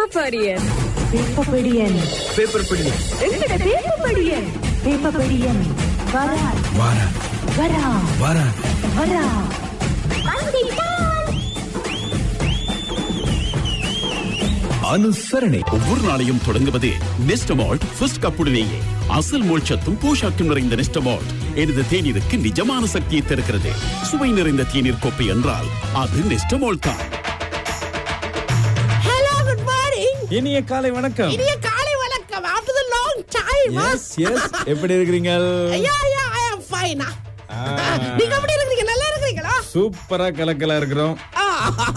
பேப்பபடியன் பேப்பபடியன் paper படி எங்கட பேப்பபடியன் பேப்பபடியன் வரா வாரா வரா வாரா வரா அனுசரணை ஒவ்வொரு நாளையும் தொடங்குவது நெஸ்டமால்ட் ஃபர்ஸ்ட் கப்புடனேயே அசல் மோட்சத்தும் போஷாக்கும் நிறைந்த நெஸ்டமால்ட் எனது தேநீருக்கு நிஜமான சக்தியை தருகிறது சுவை நிறைந்த தேநீர் கோப்பை என்றால் அது நெஸ்டமால்ட் தான் ஹலோ குட் மார்னிங் இனிய காலை வணக்கம் இனிய காலை வணக்கம் after the long time S S எப்படி இருக்கிறீங்க ஐயா ஐயா ஐ அம் ஃபைனா ஆ. நீங்க எப்படி இருக்கீங்க நல்லா இருக்கீங்களா சூப்பரா கலக்கலா இருக்கிறோம் ஆ.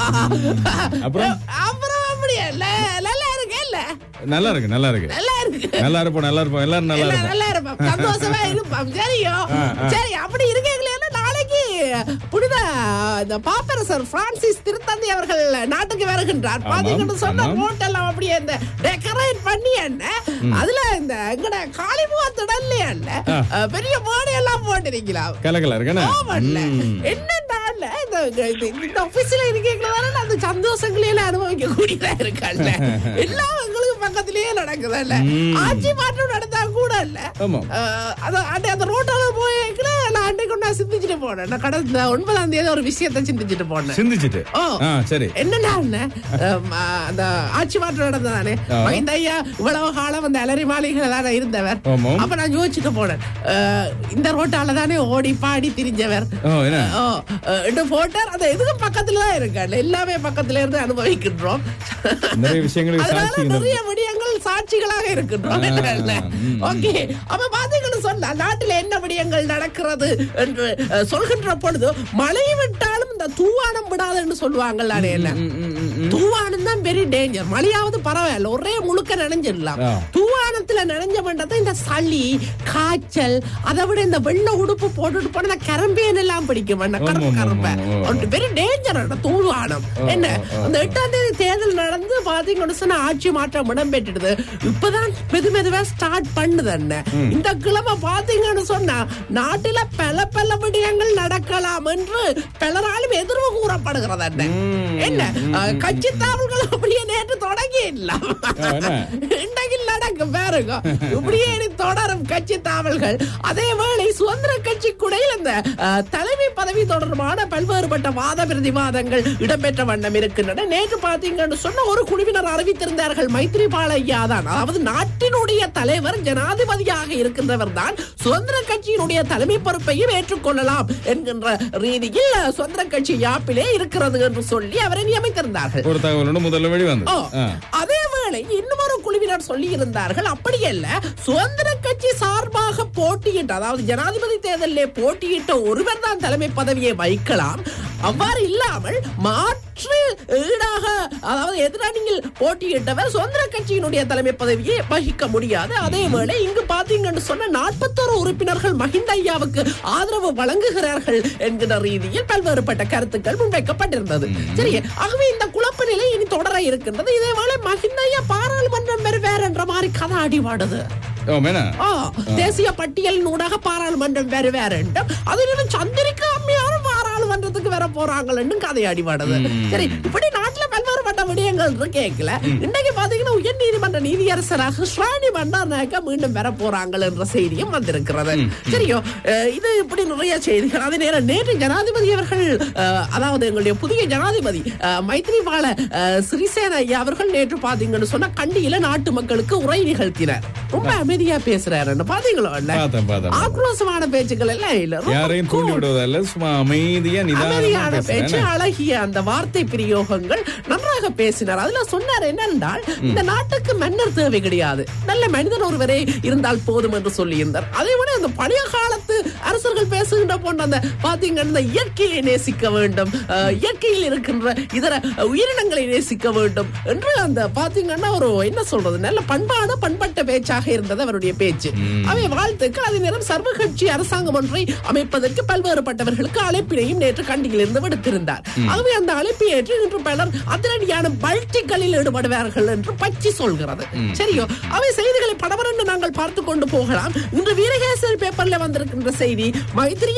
அப்புறம்? அப்புறம் அப்படியே இல்ல நல்லா இருக்கு இல்ல நல்லா இருக்கு நல்லா இருக்கு நல்லா இருக்கு நல்லா இருப்போம் நல்லா இருப்போம் எல்லாரும் நல்லா எல்லாம் இருப்போம் நல்லா இருப்போம் சந்தோஷமா இருப்போம் சரியோ ஆ, ஆ. சரி அப்படி இருக்கீங்களே நாளைக்கு புனித இந்த பாப்பரசர் பிரான்சிஸ் திருத்தந்தை அவர்கள் நாட்டுக்கு வருகின்றார் ஆமாம், பாத்தீங்கன்னு சொன்ன ஆமாம். ஹோட்டல் அப்படியே இந்த டெக்கரேட் பண்ணி என்ன அதுல இந்த எங்கட காளிமுகத்திடல்ல என்ன ஆ. அஹ், பெரிய மேடை எல்லாம் போட்டிருக்கீங்களா கலக்கலா இருக்குண்ணே ஆமால்ல. ம். என்னன்னா இல்ல, இந்த இந்த- இந்த ஆபீஸ்ல இருக்கீங்களா அந்த சந்தோஷங்களை எல்லாம் அனுபவிக்க கூடியதா இருக்கல்ல எல்லாம் எங்களுக்கு பக்கத்திலேயே நடக்குதுல்ல ம். ஆட்சி மாற்றம் நடந்தா கூட இல்ல ஆமா. அஹ், அது அன்னை அந்த ரோட்டால போய்க்கல நான் அன்னைக்கு நான் சிந்திச்சுட்டு போனேன் நான் கடந்த ஒன்பதாம் தேதி ஒரு விஷயத்தை சிந்திச்சுட்டு போனேன் சிந்திச்சிட்டு ஓ. ஆ சரி என்னன்னா என்ன, அஹ், அந்த ஆட்சி மாற்றம் நடந்ததானே ஆ. மகிந்த ஐயா இவ்வளவு காலம் அந்த அலரி மாளிகையில தானே இருந்தவர் ஆமாம். அப்ப நான் யோசிச்சுட்டு போனேன் அஹ், இந்த ரோட்டால தானே ஓடி பாடி திரிஞ்சவர் ஓ என்ன ஓ அஹ், இந்த போட்டார் அது எதுக்கும் பக்கத்துல தான் இருக்காங்க எல்லாமே பக்கத்துல இருந்து அனுபவிக்கின்றோம் நிறைய விஷயங்களுக்கு அதனால சாட்சி இந்த- நிறைய விடயங்கள் சாட்சிகளாக இருக்கின்றோம் ஆ, ம். ஓகே அப்ப பாத்தீங்கன்னு சொன்னா நாட்டுல என்ன விடயங்கள் நடக்கிறது என்று அஹ், சொல்கின்ற பொழுது மழை விட்டாலும் இந்த தூவானம் விடாதுன்னு சொல்லுவாங்கல்ல என்ன தூவானம் தான் பெரிய டேஞ்சர் மழையாவது பரவாயில்ல ஒரே முழுக்க நனைஞ்சிடலாம் ஆ. தூவானத்துல நனைஞ்ச பண்றத இந்த சளி காய்ச்சல் அதை விட இந்த வெள்ளை உடுப்பு போட்டுட்டு போன இந்த கரம்பேன் எல்லாம் பிடிக்கும் அந்த ஆமா, கருப்பு ஆமா, கரும்பை ஆமா, ஆமா. வெரி டேஞ்சர் தூவானம் என்ன அந்த எட்டாம் தேதி தேர்தல் நடந்து பாத்தீங்கன்னு சொன்னா ஆட்சி மாற்றம் இடம்பெற்றுடுது இப்பதான் மெது மெதுவா ஸ்டார்ட் பண்ணுது என்ன இந்த கிழமை பாத்தீங்கன்னு சொன்னா நாட்டில பல பல விடயங்கள் நடக்கலாம் என்று பலராலும் எதிர்வு கூறப்படுகிறது என்ன என்ன அஹ், கட்சி தாவல்கள் அப்படியே நேற்று தொடங்கி இல்ல ஆ, என்ன? இன்றைக்கு நடக்கும் பாருங்க இப்படியே இனி தொடரும் கட்சி தாவல்கள் அதே வேளை சுதந்திர கட்சி குடையில் இந்த அஹ், தலைமை பதவி தொடர்பான பல்வேறுபட்ட வாத பிரதிவாதங்கள் இடம்பெற்ற வண்ணம் இருக்கின்றன நேற்று பாத்தீங்கன்னு சொன்ன ஒரு குழுவினர் அறிவித்திருந்தார்கள் மைத்ரிபால ஐயா தான் அதாவது நாட்டினுடைய தலைவர் ஜனாதிபதியாக இருக்கின்றவர் தான் சுதந்திர கட்சியினுடைய தலைமை பொறுப்பையும் ஏற்றுக்கொள்ளலாம் என்கின்ற ரீதியில் அஹ், சுதந்திர கட்சி யாப்பிலே இருக்கிறது என்று சொல்லி அவரை நியமித்திருந்தார்கள் ஒரு தகவலோட முதல்ல வெளி வந்து ஓ, அதே வேளை இன்னுமொரு குழுவினர் சொல்லி இருந்தார்கள் அப்படியல்ல சுதந்திர கட்சி சார்பாக போட்டியிட்ட அதாவது ஜனாதிபதி தேர்தலிலே போட்டியிட்ட ஒருவர் தான் தலைமை பதவியை வைக்கலாம் அவ்வாறு இல்லாமல் மாற்று ஈடாக அதாவது எதிரணியில் போட்டியிட்டவர் சுதந்திர கட்சியினுடைய தலைமை பதவியை வகிக்க முடியாது அதே வேளை இங்கு பாத்தீங்கன்னு சொன்ன நாற்பத்தோரு உறுப்பினர்கள் மஹிந்த ஐயாவுக்கு ஆதரவு வழங்குகிறார்கள் என்கிற ரீதியில் பல்வேறுபட்ட கருத்துக்கள் முன்வைக்கப்பட்டிருந்தது சரி ஆகவே இந்த குழப்ப நிலை இனி தொடர இருக்கின்றது இதே வேளை மஹிந்த ஐயா பாராளுமன்றம் பெறுவார் என்ற மாதிரி கதை அடிபாடுது ஓ மேனா ஆ, தேசிய பட்டியலின் ஊடாக பாராளுமன்றம் வேறு வேற அதிலும் சந்திரிகா அம்மையாரும் பாராளுமன்றத்துக்கு வர போறாங்கன்னு கதை அடிபாடுது சரி இப்படி நாட்டுல பல்வேறுபட்ட விடயங்கள் இருக்கேக்கல இன்னைக்கு பாத்தீங்கன்னா உயர் நீதிமன்ற நீதியரசராக ஸ்ராணி பண்டாரநாயக்கா மீண்டும் வர போறாங்கள் என்ற செய்தியும் வந்திருக்கிறது சரியோ அஹ், இது இப்படி நிறைய செய்திகள் அதே நேரம் நேற்று ஜனாதிபதி அவர்கள் அஹ், அதாவது எங்களுடைய புதிய ஜனாதிபதி அஹ், மைத்ரிபால அஹ், சிறிசேன ஐயா அவர்கள் நேற்று பாத்தீங்கன்னு சொன்னா கண்டியில நாட்டு மக்களுக்கு உரை நிகழ்த்தினார் ரொம்ப அமைதியா பேசுறாரு பாத்தீங்களா இல்ல? பார்த்தேன், பார்த்தேன். ஆக்ரோஷமான பேச்சுக்கள் எல்லாம் இல்ல ரொம்ப யாரையும் தூண்டி cool. விடுவதல்ல சும்மா அமைதியா நிதானமா அமைதியான பேச்சு பேசுறேன் அழகிய அந்த வார்த்தை பிரயோகங்கள் நன்றாக பேசினார் அதுல சொன்னார் என்னென்றால் இந்த நாட்டுக்கு மன்னர் தேவை கிடையாது நல்ல மனிதன் ஒருவரே இருந்தால் போதும் என்று சொல்லியிருந்தார் அதை விட அந்த பழைய காலத்து அரசர்கள் பேசுகின்ற போன்ற அந்த பாத்தீங்கன்னா இந்த இயற்கையை நேசிக்க வேண்டும் அஹ், இயற்கையில் இருக்கின்ற இதர உயிரினங்களை நேசிக்க வேண்டும் என்று அந்த பாத்தீங்கன்னா ஒரு என்ன சொல்றது நல்ல பண்பான பண்பட்ட பேச்சாக இருந்தது அவருடைய பேச்சு அவை வாழ்த்துக்கள் அதே நேரம் சர்வ கட்சி அரசாங்கம் ஒன்றை அமைப்பதற்கு பல்வேறுபட்டவர்களுக்கு அழைப்பினையும் நேற்று கண்டியில் இருந்து விடுத்திருந்தார் ஆகவே அந்த அழைப்பை ஏற்று இன்று பலர் அதிரடியான பல்டிகளில் ஈடுபடுவார்கள் என்று பச்சி சொல்கிறது சரியோ அவை செய்திகளை படபடன்னு நாங்கள் பார்த்து கொண்டு போகலாம் இன்று வீரகேசரி பேப்பர்ல வந்திருக்கின்ற செய்தி மைத்திரியே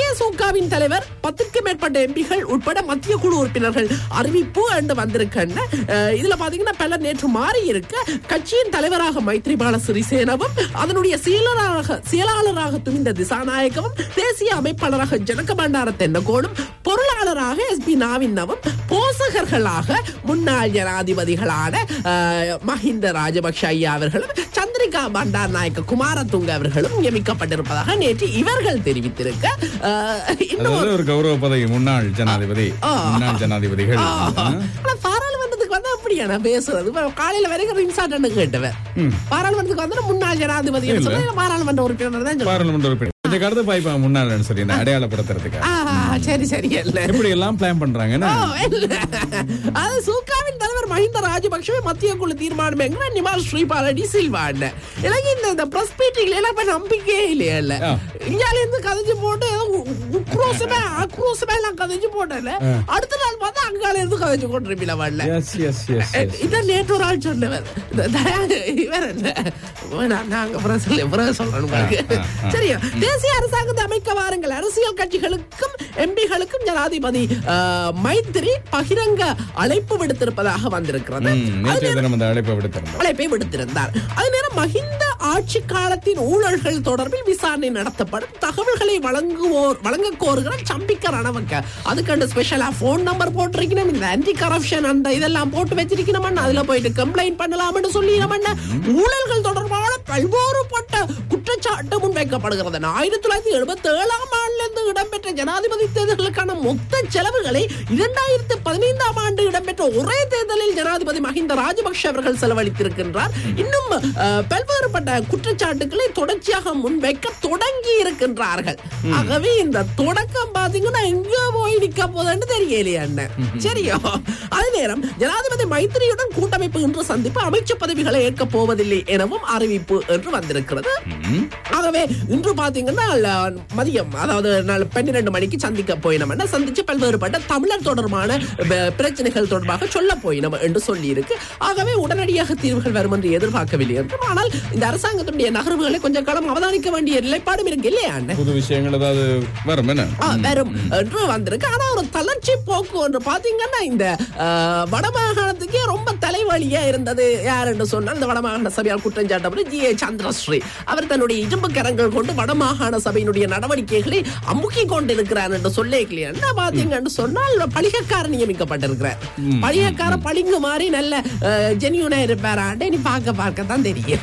தேசூக்காவின் தலைவர் பத்துக்கும் மேற்பட்ட எம்பிகள் உட்பட மத்திய குழு உறுப்பினர்கள் அறிவிப்பு என்று வந்திருக்கின்ற அஹ், இதுல பாத்தீங்கன்னா பலர் நேற்று மாறி இருக்க கட்சியின் தலைவராக மைத்ரிபால சிறிசேனவும் அதனுடைய செயலராக செயலாளராக துணிந்த திசாநாயகவும் தேசிய அமைப்பாளராக ஜனக பண்டார தென்னகோடும் பொருளாளராக எஸ் பி நாவின்னவும் போசகர்களாக முன்னாள் ஜனாதிபதிகளான அஹ், மஹிந்த ராஜபக்ஷ ஐயா அவர்களும் சந்திரிகா பண்டார் நாயக்க குமாரதுங்க அவர்களும் நியமிக்கப்பட்டிருப்பதாக நேற்று இவர்கள் தெரிவித்திருக்க அஹ், இன்னும் அதாவது ஒரு கௌரவ பதவி முன்னாள் ஜனாதிபதி ஆ. முன்னாள் ஜனாதிபதிகள் ஆ. ஆனா பாராளுமன்றத்துக்கு வந்தா அப்படியா நான் பேசுறது இப்ப காலையில வரைக்கும் இன்சார்ட் கேட்டவன் பாராளுமன்றத்துக்கு வந்தா முன்னாள் ஜனாதிபதி இல்ல. சொல்லி பாராளுமன்ற உறுப்பினர் தான் சொல்லுவேன். பாராளுமன்ற உறுப்பினர் கொஞ்சம் கருத்து பாய்ப்பா முன்னாள் சரி இந்த அடையாளப்படுத்துறதுக்கு ஆ, சரி சரி இல்ல எப்படி எல்லாம் பிளான் பண்றாங்க என்ன? ஓ, இல்ல. அது சூக்காவின் தலைவர் மஹிந்த ராஜபக்சவே மத்திய குழு தீர்மானம் எங்க நிமால் ஸ்ரீபாலடி சில்வாண்ட எனக்கு இந்த இந்த பிரஸ் மீட்டிங்ல எல்லாம் இப்ப நம்பிக்கையே இல்லையா இல்ல ஆ. இந்தியால இருந்து கதைச்சு போட்டு ஏதோ உ- உக்ரோஷமே ஆக்ரோஷமே எல்லாம் கதைச்சு போட்டல அடுத்த நாள் பார்த்தா அங்கால இருந்து கதைச்சு கொண்டிருப்பில வரல Yes, yes, yes, yes. இதான் நேற்று ஒரு ஆள் சொன்னவர் இந்த தயா- இவர் இல்ல வேணாம், நாங்க அப்புறம் சொல்ல அப்புறம் சொல்றோம் பாருங்க. ஆ, ஆ. சரியா தேசிய அரசாங்கத்தை அமைக்க வாருங்கள் அரசியல் கட்சிகளுக்கும் எம்பிகளுக்கும் ஜனாதிபதி ஆஹ், மைத்திரி பகிரங்க அழைப்பு விடுத்திருப்பதாக வந்திருக்கிறது ம், நேற்றைய தினம் அந்த அழைப்பை விடுத்திருந்தார் அழைப்பை விடுத்திருந்தார் அதே நேரம் மஹிந்த ஆட்சி காலத்தின் ஊழல்கள் தொடர்பில் விசாரணை நடத்தப்படும் தகவல்களை வழங்குவோர் வழங்க கோருகிற சம்பிக்க ரணவக்க அதுக்கு ஸ்பெஷலா போன் நம்பர் போட்டிருக்கணும் இந்த ஆன்டி கரப்ஷன் அந்த இதெல்லாம் போட்டு வச்சிருக்கணும் அதுல போயிட்டு கம்ப்ளைண்ட் பண்ணலாம்னு சொல்லிடணும் ஊழல்கள் தொடர்பான பல்வேறுபட்ட குற்றச்சாட்டு முன்வைக்கப்படுகிறது ஆயிரத்தி தொள்ளாயிரத்தி எழுபத்தி ஏழாம் ஆண்டுல இருந்து இடம்பெற்ற ஜனாதிபதி தேர்தலுக்கான மொத்த செலவுகளை இரண்டாயிரத்தி பதினைந்தாம் ஆண்டு இடம்பெற்ற ஒரே தேர்தலில் ஜனாதிபதி மஹிந்த ராஜபக்ஷ அவர்கள் செலவழித்திருக்கின்றார் இன்னும் அஹ், பல்வேறுபட்ட குற்றச்சாட்டுகளை தொடர்ச்சியாக முன்வைக்க தொடங்கி இருக்கின்றார்கள் ஆகவே இந்த தொடக்கம் பாத்தீங்கன்னா எங்க போய் நிக்க போதுன்னு தெரியலையா அண்ணன் சரியோ அதே நேரம் ஜனாதிபதி மைத்திரியுடன் கூட்டமைப்பு இன்று சந்திப்பு அமைச்சர் பதவிகளை ஏற்க போவதில்லை எனவும் அறிவிப்பு என்று வந்திருக்கிறது ஆகவே இன்று பாத்தீங்கன்னா ல- மதியம் அதாவது நாள் பன்னிரண்டு மணிக்கு சந்திக்க போயினோம் சந்திச்சு பல்வேறுபட்ட தமிழர் தொடர்பான ப- பிரச்சனைகள் தொடர்பாக சொல்ல போயினோம் என்று சொல்லி இருக்கு ஆகவே உடனடியாக தீர்வுகள் வரும் என்று எதிர்பார்க்கவில்லை என்றும் ஆனால் இந்த அரசாங்கத்தினுடைய நகர்வுகளை கொஞ்சம் காலம் அவதானிக்க வேண்டிய நிலைப்பாடும் இருக்கு இல்லையா அண்ணன் புது விஷயங்கள் ஏதாவது வரும் என்ன ஆ, வரும் என்று வந்திருக்கு ஆனா ஒரு தளர்ச்சி போக்கு ஒன்று பாத்தீங்கன்னா இந்த ஆ, வடமாகாணத்துக்கே ரொம்ப தலைவலியா இருந்தது யார் என்று சொன்னால் இந்த வடமாகாண சபையால் குற்றம் சாட்டப்பட்டு ஜி ஏ சந்திரஸ்ரீ அவர் தன்னுடைய இரும்பு கரங்கள் கொண்டு வடமாகாண சபையினுடைய நடவடிக்கைகளை அமுக்கி கொண்டிருக்கிறார் என்று சொல்லிக்கலையா என்ன பாத்தீங்கன்னு சொன்னால் பழிகக்காரர் நியமிக்கப்பட்டிருக்கிறார் பழிகக்கார பளிங்கு மாதிரி நல்ல ஜெனியூனா இருப்பாராண்டே நீ பார்க்க பார்க்க தான் தெரியும்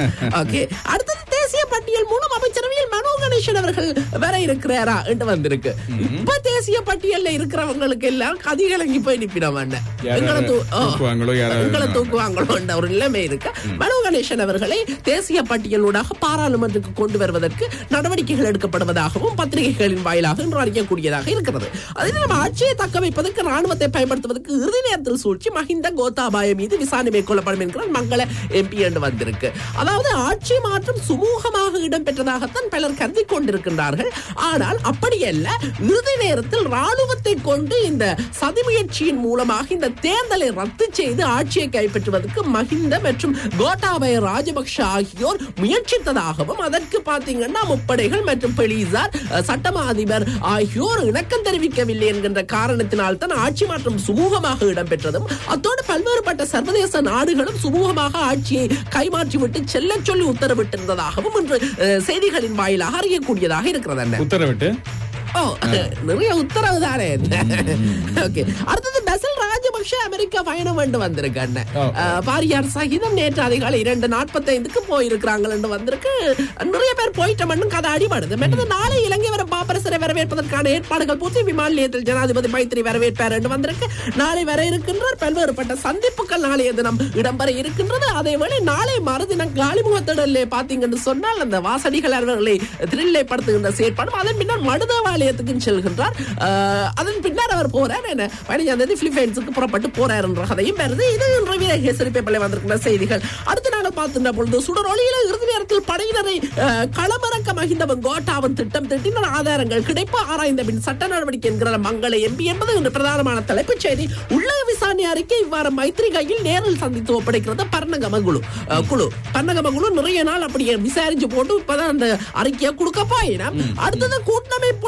ஓகே அடுத்தது தேசிய பட்டியல் மூலம் அமைச்சரவையில் மனோ கணேசன் அவர்கள் வர இருக்கிறாரா என்று வந்திருக்கு இப்ப தேசிய பட்டியல்ல இருக்கிறவங்களுக்கு எல்லாம் கதிகலங்கி போய் நிப்பிடம் யாராவது எங்களை தூ- ஓ, தூக்குவாங்களோ, யாராவது- எங்களை தூக்குவாங்களோ என்ற ஒரு நிலைமை இருக்கு மனோ கணேசன் அவர்களை தேசிய பட்டியலூடாக பாராளுமன்றத்துக்கு கொண்டு வருவதற்கு நடவடிக்கைகள் எடுக்கப்படுவதாகவும் பத்திரிகைகளின் வாயிலாக இன்று அறியக்கூடியதாக இருக்கிறது அதே நம்ம ஆட்சியை தக்க வைப்பதற்கு ராணுவத்தை பயன்படுத்துவதற்கு இறுதி நேரத்தில் சூழ்ச்சி மஹிந்த கோத்தாபாய மீது விசாரணை மேற்கொள்ளப்படும் என்கிற மங்கள எம்பி என்று வந்திருக்கு அதாவது ஆட்சி மாற்றம் சுமூகமாக இடம்பெற்றதாகத்தான் பலர் கருதி கொண்டிருக்கின்றார்கள் ஆனால் அப்படியல்ல இறுதி நேரத்தில் ராணுவத்தை கொண்டு இந்த சதி முயற்சியின் மூலமாக இந்த தேர்தலை ரத்து செய்து ஆட்சியை கைப்பற்றுவதற்கு மஹிந்த மற்றும் கோட்டாபய ராஜபக்ஷ ஆகியோர் முயற்சித்ததாகவும் அதற்கு பாத்தீங்கன்னா முப்படைகள் மற்றும் போலீசார் அஹ், சட்டமா அதிபர் ஆகியோர் இணக்கம் தெரிவிக்கவில்லை என்கின்ற காரணத்தினால் தான் ஆட்சி மாற்றம் சுமூகமாக இடம்பெற்றதும் அத்தோடு பல்வேறுபட்ட சர்வதேச நாடுகளும் சுமூகமாக ஆட்சியை கைமாற்றிவிட்டு செல்ல சொல்லி உத்தரவிட்டிருந்ததாகவும் இன்று அஹ், செய்திகளின் வாயிலாக அறியக்கூடியதாக இருக்கிறது அண்ணன். உத்தரவிட்டு ஓ நிறைய உத்தரவு தானே ஓகே அடுத்தது பெசல் ராஜபக்ஷ அமெரிக்கா பயணம் என்று வந்திருக்கு அண்ணன் ஓ. அஹ், பாரியார் சகிதம் நேற்று அதிகாலை இரண்டு நாற்பத்தைந்துக்கு போயிருக்கிறாங்க வந்திருக்கு நிறைய பேர் போயிட்டோம்னு கதை அடிபடுது மற்றது நாளை இலங்கை வர பாப்பரசரை வரவேற்பதற்கான ஏற்பாடுகள் பூர்த்தி விமான நிலையத்தில் ஜனாதிபதி மைத்திரி வரவேற்பார் என்று வந்திருக்கு நாளை வர இருக்கின்றார் பல்வேறுபட்ட சந்திப்புகள் நாளைய தினம் இடம்பெற இருக்கின்றது அதேவேளை நாளை மறுதினம் காலிமுகத்திடலே பாத்தீங்கன்னு சொன்னால் அந்த வாசடிகள் அவர்களை திரில்லைப்படுத்துகின்ற செயற்பாடும் அதன் பின்னர் மடுதவாலயத்துக்கு செல்கின்றார் அஹ், அதன் பின்னர் அவர் போறார் என்ன பதினஞ்சாம் தேதி பிலிப்பைன்ஸுக்கு புறப்பட்டு போறார் என்ற கதையும் வருது இது இன்று வீரகேசரி பேப்பரில் வந்திருக்கிற செய்திகள் அடுத்த நாள் பார்த்துட்ட பொழுது சுடரொலியில இறுதி நேரத்தில் படையினரை அஹ், களமிறக்க மகிந்தவன் கோட்டாவின் திட்டம் திட்டின ஆதாரங்கள் கிடைப்பு ஆராய்ந்த பின் சட்ட நடவடிக்கை என்கிற மங்கள எம்பி என்பது இன்று பிரதானமான தலைப்புச் செய்தி உள்ள விசாரணை அறிக்கை இவ்வாறு மைத்ரி கையில் நேரில் சந்தித்து ஒப்படைக்கிறது பர்ணகம குழு அஹ், குழு பர்ணகம குழு நிறைய நாள் அப்படியே விசாரிச்சு போட்டு இப்பதான் அந்த அறிக்கையை கொடுக்க போயினா அடுத்தது கூட்டமைப்பு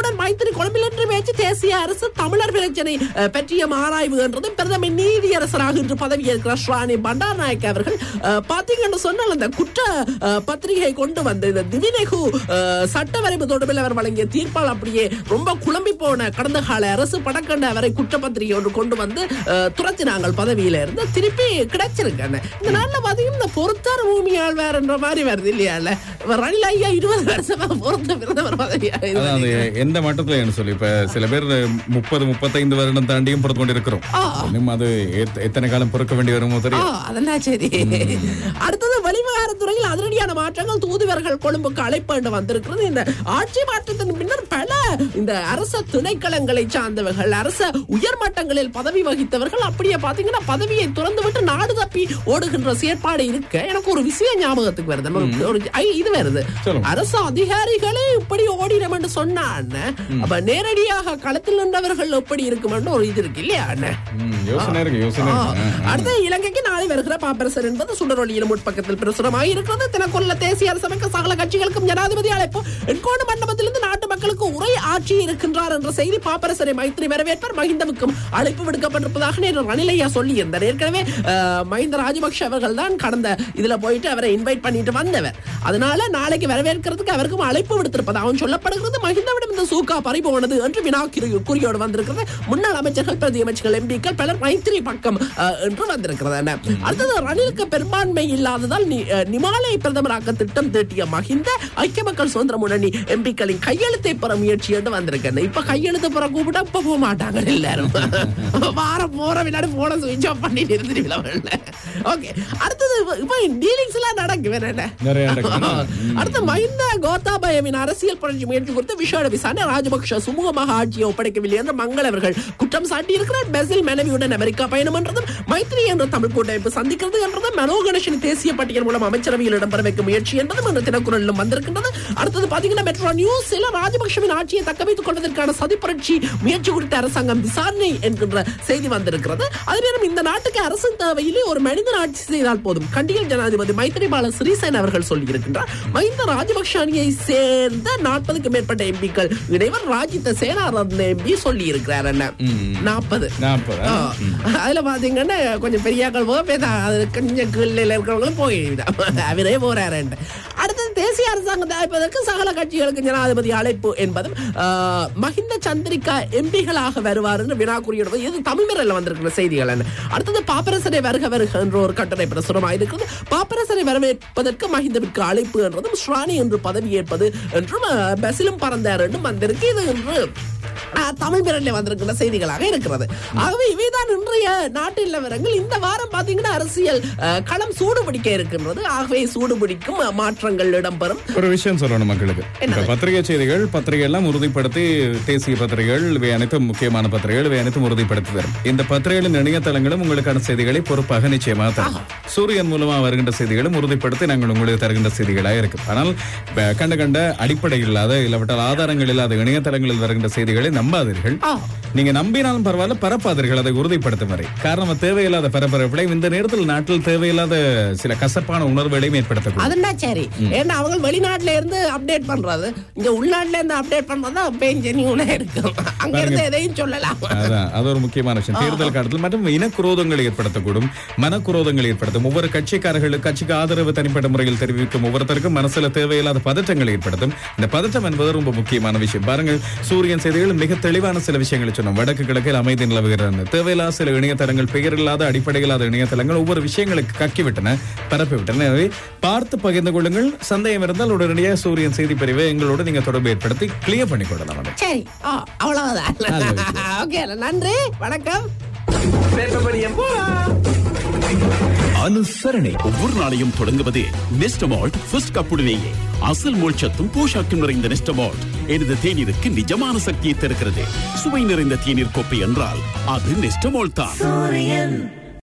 பிரதமருடன் மைத்திரி கொழும்பில் இன்று பேச்சு தேசிய அரசு தமிழர் பிரச்சனை அஹ், பற்றிய ஆராய்வு என்றதும் பிரதமர் நீதியரசராக இன்று பதவியேற்கிறார் ஸ்ரானி பண்டாரநாயக் அவர்கள் அஹ், பாத்தீங்கன்னு சொன்னால் அந்த குற்ற அஹ், பத்திரிகை கொண்டு வந்த இந்த திவிநெகு அஹ், சட்ட வரைவு தொடர்பில் அவர் வழங்கிய தீர்ப்பால் அப்படியே ரொம்ப குழம்பி போன கடந்த கால அரசு படக்கண்ட அவரை குற்றப்பத்திரிகை ஒன்று கொண்டு வந்து அஹ், துரத்தினாங்கள் பதவியில இருந்து திருப்பி கிடைச்சிருக்காங்க இந்த நாள்ல பாத்தீங்கன்னா இந்த பொறுத்தார் பூமியாள் வேற என்ற மாதிரி வருது இல்லையா இல்ல ரணில் ஐயா இருபது வருஷமா பொறுத்த பிரதமர் பதவியா இது அதான் அது எந்த மட்டத்துல என்ன சொல்லி இப்ப சில பேர் முப்பது முப்பத்தைந்து வருடம் தாண்டியும் பொறுத்து கொண்டு இருக்கிறோம் ஆ. இன்னும் அது எத்த- எத்தனை காலம் பொறுக்க வேண்டி வருமோ ஆ, தெரியும் அதெல்லாம் சரி அடுத்தது வெளிவிவகாரத்துறையில் அதிரடியான மாற்றங்கள் தூதுவர்கள் கொழும்புக்கு அழைப்பு என்று வந்திருக்கிறது இந்த ஆட்சி மாற்றத்தின் பின்னர் பல இந்த அரச திணைக்களங்களை சார்ந்தவர்கள் அரச உயர்மட்டங்களில் பதவி வகித்தவர்கள் அப்படியே பாத்தீங்கன்னா பதவியை துறந்து விட்டு நாடு தப்பி ஓடுகின்ற செயற்பாடு இருக்க எனக்கு ஒரு விஷயம் ஞாபகத்துக்கு வருது ஒரு- ஒரு ஐ, இது வருது சொல்லுங்க. அரசு அதிகாரிகளே இப்படி ஓடிடும் என்று சொன்னான்னு அப்ப நேரடியாக களத்தில் நின்றவர்கள் எப்படி இருக்குமென்னு ஒரு இது இருக்கு இல்லையா அண்ணன் ம், யோசனை இருக்கு யோசனை ஆ, இருக்கு. ஆ, ஆ. அடுத்து இலங்கைக்கு நாளை வருகிற பாப்பரசர் என்பது சுடரொலியிலும் முற்பக்கத்தில் பிரசுரமாக இருக்கிறது தினக்குள்ள தேசிய அரசமைக்க சகல கட்சிகளுக்கும் ஜனாதிபதி அழைப்பு எண்கோடு மண்டபத்திலிருந்து நாட்டு மக்களுக்கு உரை ஆட்சி இருக்கின்றார் என்ற செய்தி பாப்பரசரை மைத்திரி வரவேற்பார் மஹிந்தவுக்கும் அழைப்பு விடுக்கப்பட்டிருப்பதாக நேற்று ரணிலையா சொல்லி இருந்தார் ஏற்கனவே அஹ், மஹிந்த ராஜபக்ஷ அவர்கள் தான் கடந்த இதுல போயிட்டு அவரை இன்வைட் பண்ணிட்டு வந்தவர் அதனால நாளைக்கு வரவேற்கிறதுக்கு அவருக்கும் அழைப்பு விடுத்திருப்பதாகவும் சொல்லப்படுகிறது மஹிந்தவிடம் இந்த சூக்கா பறிபோனது என்று வினா குறி- குறியோடு வந்திருக்கிறது முன்னாள் அமைச்சர்கள் பிரதி அமைச்சர்கள் எம்பிக்கள் பலர் மைத்திரி பக்கம் அஹ், என்று வந்திருக்கிறது என்ன? அடுத்தது ரணிலுக்கு பெரும்பான்மை இல்லாததால் நி- அஹ், நிமாலை பிரதமராக்க திட்டம் தீட்டிய மஹிந்த ஐக்கிய மக்கள் சுதந்திர முன்னணி எம்பிக்களின் கையெழுத்தை பெற முயற்சி என்று வந்திருக்கேன் இப்ப கையெழுத்து பெற கூப்பிட்டா இப்ப போக மாட்டாங்க எல்லாரும் வாரம் போற விளையாடு போன சுவிட்ச் ஆஃப் பண்ணிட்டு இருந்துட்டு ஓகே அடுத்தது இப்ப- இப்ப டீலிங்ஸ் எல்லாம் நடக்கு வேற என்ன நிறைய நடக்குது. அடுத்து மஹிந்த கோத்தாபயவின் அரசியல் புரட்சி முயற்சி குறித்து விசாரணை விசாரணை ராஜபக்ஷ சுமூகமாக ஆட்சியை ஒப்படைக்கவில்லை என்று மங்கள் அவர்கள் குற்றம் சாட்டி இருக்கிறார் பெசில் மனைவியுடன் அமெரிக்கா பயணம் என்றதும் மைத்ரி என்ற தமிழ் கூட்டமைப்பு சந்திக்கிறது என்றதும் மனோ கணேசன் தேசிய பட்டியல் மூலம் அமைச்சரவையில் இடம்பெற வைக்கும் முயற்சி என்பதும் இந்த தினக்குரலிலும் வந்திருக்கின்றது அடுத்தது பாத்தீங்கன்னா மெட்ரோ நியூஸ்ல ராஜபக்ஷவின் ஆட்சியை தக்க வைத்துக் கொள்வதற்கான சதி புரட்சி முயற்சி குறித்த அரசாங்கம் விசாரணை என்கின்ற செய்தி வந்திருக்கிறது அதே நேரம் இந்த நாட்டுக்கு அரசு தேவையிலே ஒரு மனிதன் ஆட்சி செய்தால் போதும் கண்டியில் ஜனாதிபதி மைத்திரிபால சிறிசேன அவர்கள் சொல்லியிருக்கின்றார் மஹிந்த ராஜபக்ஷ அணியை சேர்ந்த நாற்பதுக்கு மேற்பட்ட எம்பிக்கள் இடைவர் ராஜித சேனாரத்ன எம்பி சொல்லி இருக்கிறார் என்ன நாற்பது நாற்பது, ஆ. அதுல பாத்தீங்கன்னா கொஞ்சம் பெரியாக்கள் போக பேச அது கொஞ்சம் கீழில் இருக்கிறவங்களும் போயிடும் அவரே போறாரு அடுத்தது தேசிய அரசாங்கம் தயாரிப்பதற்கு சகல கட்சிகளுக்கு ஜனாதிபதி அழைப்பு என்பதும் ஆஹ், மஹிந்த சந்திரிகா எம்பிகளாக வருவார் என்று வினா குறியிடுவது இது தமிழ் மிரல்ல வந்திருக்கிற செய்திகள் என்ன அடுத்தது பாப்பரசரை வருக வருக என்ற ஒரு கட்டுரை பிரசுரமாக இருக்கிறது பாப்பரசரை வரவேற்பதற்கு மஹிந்தவிற்கு அழைப்பு என்றதும் ஸ்ரானி என்று பதவியேற்பது என்றும் ஆஹ், பசிலும் பறந்தார் என்றும் வந்திருக்கு இது என்று ஆஹ், தமிழ் மிரல்ல வந்திருக்கிற செய்திகளாக இருக்கிறது ஆகவே இவைதான் இன்றைய நாட்டு நிலவரங்கள் இந்த வாரம் பாத்தீங்கன்னா அரசியல் ஆஹ், களம் சூடு பிடிக்க இருக்கின்றது ஆகவே சூடு பிடிக்கும் ஆஹ், மாற்றங்கள் இடம்பெறும் ஒரு விஷயம் சொல்லணும் மக்களுக்கு இப்ப பத்திரிகை செய்திகள் பத்திரிகை எல்லாம் உறுதிப்படுத்தி தேசிய பத்திரிகைகள் இவை அனைத்தும் முக்கியமான பத்திரிகைகள் இவை அனைத்தும் உறுதிப்படுத்தி தரும் இந்த பத்திரிகைகளின் இணையதளங்களும் உங்களுக்கான செய்திகளை பொறுப்பாக நிச்சயமாக தரும் சூரியன் மூலமா வருகின்ற செய்திகளும் உறுதிப்படுத்தி நாங்கள் உங்களுக்கு தருகின்ற செய்திகளாக இருக்கு ஆனால் இப்ப கண்ட கண்ட அடிப்படை இல்லாத இல்லாவிட்டால் ஆதாரங்கள் இல்லாத இணையதளங்களில் வருகின்ற செய்திகளை நம்பாதீர்கள் ஆ. நீங்க நம்பினாலும் பரவாயில்ல பரப்பாதீர்கள் அதை உறுதிப்படுத்தும் வரை காரணம் தேவையில்லாத பரபரப்புகளை இந்த நேரத்தில் நாட்டில் தேவையில்லாத சில கசப்பான உணர்வுகளையும் ஏற்படுத்தக்கூடும் அதுதான் சரி ஏன்னா அவங்க வெளிநாட்டுல இருந்து அப்டேட் பண்றது இங்க உள்நாட்டுல இருந்து அப்டேட் பண்றது அப்பயும் ஜெனியூனா இருக்கும் அங்க இருந்து எதையும் சொல்லலாம் அதான் அது ஒரு முக்கியமான விஷயம் தேர்தல் காலத்தில் மற்றும் இனக்குரோதங்களை ஏற்படுத்தக்கூடும் மனக்குரோதங்களை ஏற்படுத்தும் ஒவ்வொரு கட்சிக்காரர்களுக்கு கட்சிக்கு ஆதரவு தனிப்பட்ட முறையில் தெரிவிக்கும் ஒவ்வொருத்தருக்கும் மனசுல தேவையில்லாத பதற்றங்களை ஏற்படுத்தும் இந்த பதற்றம் என்பது ரொம்ப முக்கியமான விஷயம் பாருங்கள் சூரியன் செய்திகள் மிக தெளிவான சில விஷயங்களை சொன்னோம் வடக்கு கிழக்கில் அமைதி நிலவுகிறது தேவையில்லாத சில இணையதளங்கள் பெயர் இல்லாத அடிப்படையில்லாத இணையதளங்கள் ஒவ்வொரு விஷயங்களுக்கு கக்கிவிட்டன பரப்பி விட்டன எனவே பார்த்து பகிர்ந்து கொள்ளுங்கள் சந்தேகம் இருந்தால் உடனடியாக சூரியன் செய்தி பிரிவை எங்களோடு நீங்க தொடர்பு ஏற்படுத்தி கிளியர் பண்ணி கொள்ளலாம் அதை. சரி ஆ, அவ்வளவுதான் நல்ல விஷயம். ஓகே நன்றி வணக்கம் அனுசரணை ஒவ்வொரு நாளையும் தொடங்குவது நெஸ்டமால்ட் ஃபர்ஸ்ட் கப்புடனேயே அசல் மோட்சத்தும் போஷாக்கும் நிறைந்த நெஸ்டமால்ட் எனது தேநீருக்கு நிஜமான சக்தியை தருகிறது சுவை நிறைந்த தேநீர் கோப்பை என்றால் அது நெஸ்டமால்ட் தான்